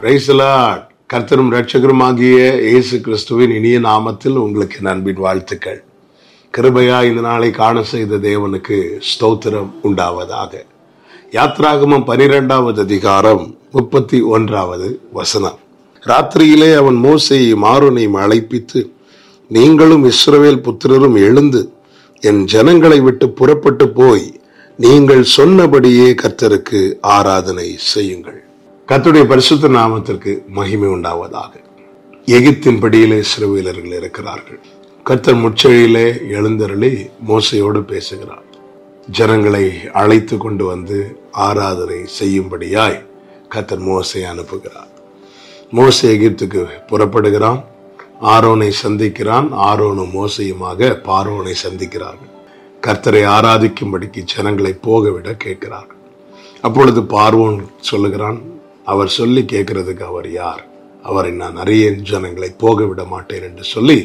பிரைசலாட் கர்த்தரும் ரட்சகருமாகிய இயேசு கிறிஸ்துவின் இனிய நாமத்தில் உங்களுக்கு என் அன்பின் வாழ்த்துக்கள் கிருபையா இந்த நாளை காண செய்த தேவனுக்கு ஸ்தோத்திரம் உண்டாவதாக யாத்ராகமம் பனிரெண்டாவது அதிகாரம் முப்பத்தி ஒன்றாவது வசனம் ராத்திரியிலே அவன் மோசையும் ஆரோனையும் அழைப்பித்து நீங்களும் இஸ்ரவேல் புத்திரரும் எழுந்து என் ஜனங்களை விட்டு புறப்பட்டு போய் நீங்கள் சொன்னபடியே கர்த்தருக்கு ஆராதனை செய்யுங்கள் கர்த்தருடைய பரிசுத்த நாமத்திற்கு மகிமை உண்டாவதாக எகிப்தின் படியிலே இஸ்ரவேலர்கள் இருக்கிறார்கள் கர்த்தர் முச்செழியிலே எழுந்தருளி மோசையோடு பேசுகிறார் ஜனங்களை அழைத்து கொண்டு வந்து ஆராதனை செய்யும்படியாய் கர்த்தர் மோசை அனுப்புகிறார் மோசை எகிப்துக்கு புறப்படுகிறான் ஆரோனை சந்திக்கிறான் ஆரோனும் மோசையுமாக பார்வோனை சந்திக்கிறார்கள் கர்த்தரை ஆராதிக்கும்படிக்கு ஜனங்களை போகவிட கேட்கிறார்கள் அப்பொழுது பார்வோன் சொல்லுகிறான் அவர் சொல்லி கேட்கறதுக்கு அவர் யார் அவரை நான் அறிய ஜனங்களை போக விட மாட்டேன் என்று சொல்லி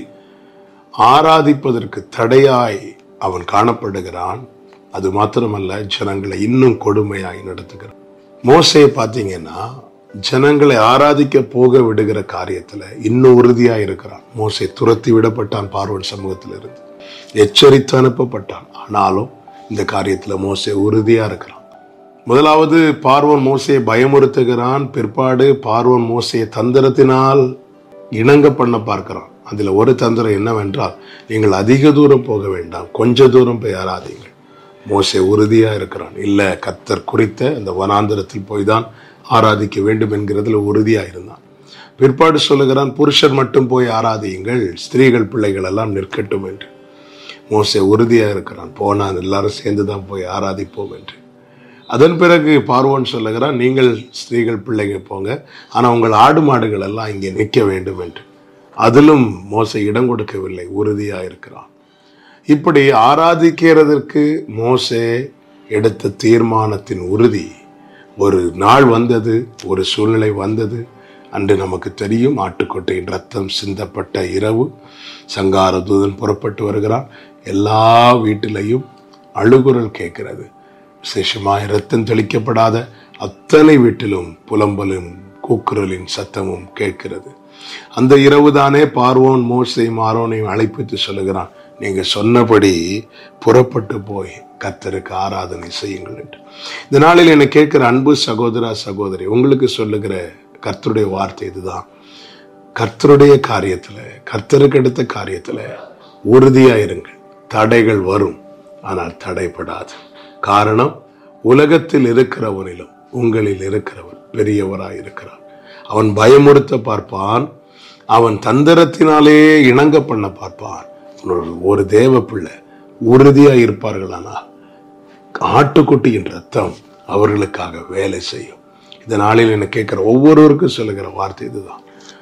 ஆராதிப்பதற்கு தடையாய் அவன் காணப்படுகிறான் அது மாத்திரமல்ல ஜனங்களை இன்னும் கொடுமையாய் நடத்துகிறான் மோசையை பார்த்தீங்கன்னா ஜனங்களை ஆராதிக்க போக விடுகிற காரியத்துல இன்னும் உறுதியா இருக்கிறான் மோசை துரத்தி விடப்பட்டான் பார்வன் சமூகத்தில் இருந்து எச்சரித்து அனுப்பப்பட்டான் ஆனாலும் இந்த காரியத்துல மோசை உறுதியா இருக்கிறான் முதலாவது பார்வோன் மோசையை பயமுறுத்துகிறான் பிற்பாடு பார்வோன் மோசையை தந்திரத்தினால் இணங்க பண்ண பார்க்கிறான் அதுல ஒரு தந்திரம் என்னவென்றால் நீங்கள் அதிக தூரம் போக வேண்டாம் கொஞ்ச தூரம் போய் ஆராதிங்கள் மோசை உறுதியா இருக்கிறான் இல்ல கத்தர் குறித்த இந்த வனாந்திரத்தில் போய் தான் ஆராதிக்க வேண்டும் என்கிறதுல உறுதியா இருந்தான் பிற்பாடு சொல்லுகிறான் புருஷர் மட்டும் போய் ஆராதியுங்கள் ஸ்திரீகள் பிள்ளைகள் எல்லாம் நிற்கட்டும் என்று மோசை உறுதியா இருக்கிறான் போனான் எல்லாரும் சேர்ந்து தான் போய் ஆராதிப்போம் என்று அதன் பிறகு பார்வோன் சொல்லுகிறான் நீங்கள் ஸ்திரீகள் பிள்ளைங்க போங்க ஆனால் உங்கள் ஆடு மாடுகள் எல்லாம் இங்கே நிற்க வேண்டும் என்று அதிலும் மோசை இடம் கொடுக்கவில்லை உறுதியா இருக்கிறான் இப்படி ஆராதிக்கிறதற்கு மோசே எடுத்த தீர்மானத்தின் உறுதி ஒரு நாள் வந்தது ஒரு சூழ்நிலை வந்தது அன்று நமக்கு தெரியும் ஆட்டுக்கொட்டையின் ரத்தம் சிந்தப்பட்ட இரவு சங்கார தூதன் புறப்பட்டு வருகிறான் எல்லா வீட்டிலையும் அழுகுரல் கேட்கிறது விசேஷமாய் ரத்தம் தெளிக்கப்படாத அத்தனை வீட்டிலும் புலம்பலும் கூக்குரலின் சத்தமும் கேட்கிறது அந்த இரவுதானே பார்வோன் மோசையும் ஆரோனையும் அழைப்பித்து சொல்லுகிறான் நீங்க சொன்னபடி புறப்பட்டு போய் கர்த்தருக்கு ஆராதனை செய்யுங்கள் என்று இந்த நாளில் என்னை கேட்கிற அன்பு சகோதரா சகோதரி உங்களுக்கு சொல்லுகிற கர்த்தருடைய வார்த்தை இதுதான் கர்த்தருடைய காரியத்துல கர்த்தருக்கு எடுத்த காரியத்துல உறுதியா இருங்கள் தடைகள் வரும் ஆனால் தடைப்படாது காரணம் உலகத்தில் இருக்கிறவனிலும் உங்களில் இருக்கிறவன் பெரியவராய் இருக்கிறான் அவன் பயமுறுத்த பார்ப்பான் அவன் தந்திரத்தினாலே இணங்க பண்ண பார்ப்பான் ஒரு- ஒரு தேவ பிள்ளை உறுதியா இருப்பார்களானால் ஆட்டுக்குட்டியின் ரத்தம் அவர்களுக்காக வேலை செய்யும் இந்த நாளில் என்ன கேட்கிற ஒவ்வொருவருக்கும் சொல்லுகிற வார்த்தை இதுதான்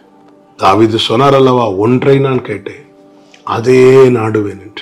தாவீது சொன்னார் அல்லவா ஒன்றை நான் கேட்டேன் அதே நாடுவேன் என்று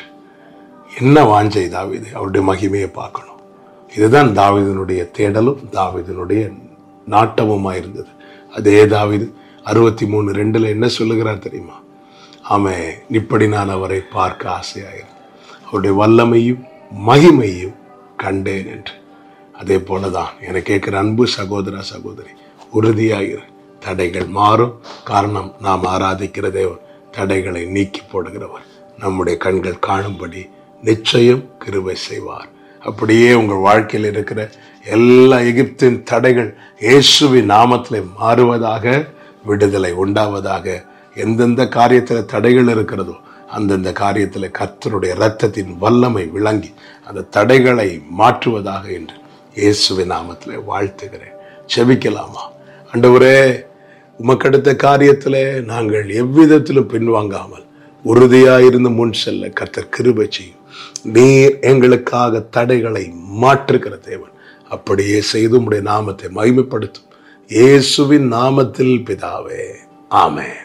என்ன வாஞ்சை தாவீது அவருடைய மகிமையை பார்க்கணும் இதுதான் தாவீதினுடைய தேடலும் தாவீதினுடைய நாட்டமுமா இருந்தது அதே தாவீது அறுபத்தி மூணு ரெண்டுல என்ன சொல்லுகிறார் தெரியுமா ஆமே இப்படி நான் அவரை பார்க்க ஆசையாயிருந்தேன் அவருடைய வல்லமையும் மகிமையும் கண்டேன் என்று அதே போலதான் என கேட்கிற அன்பு சகோதர சகோதரி உறுதியாயிரு தடைகள் மாறும் காரணம் நாம் ஆராதிக்கிற தேவன் தடைகளை நீக்கி போடுகிறவர் நம்முடைய கண்கள் காணும்படி நிச்சயம் கிருபை செய்வார் அப்படியே உங்கள் வாழ்க்கையில் இருக்கிற எல்லா எகிப்தின் தடைகள் இயேசுவின் நாமத்திலே மாறுவதாக விடுதலை உண்டாவதாக எந்தெந்த காரியத்தில் தடைகள் இருக்கிறதோ அந்தந்த காரியத்தில் கர்த்தருடைய இரத்தத்தின் வல்லமை விளங்கி அந்த தடைகளை மாற்றுவதாக என்று இயேசுவின் நாமத்திலே வாழ்த்துகிறேன் செபிக்கலாமா ஆண்டவரே உமக்கடுத்த காரியத்திலே நாங்கள் எவ்விதத்திலும் பின்வாங்காமல் உறுதியாயிருந்து முன் செல்ல கர்த்தர் கிருபை செய்யும் நீர் எங்களுக்காக தடைகளை மாற்றுகிற தேவன் அப்படியே செய்து உம்முடைய நாமத்தை மகிமைப்படுத்தும் இயேசுவின் நாமத்தில் பிதாவே ஆமென்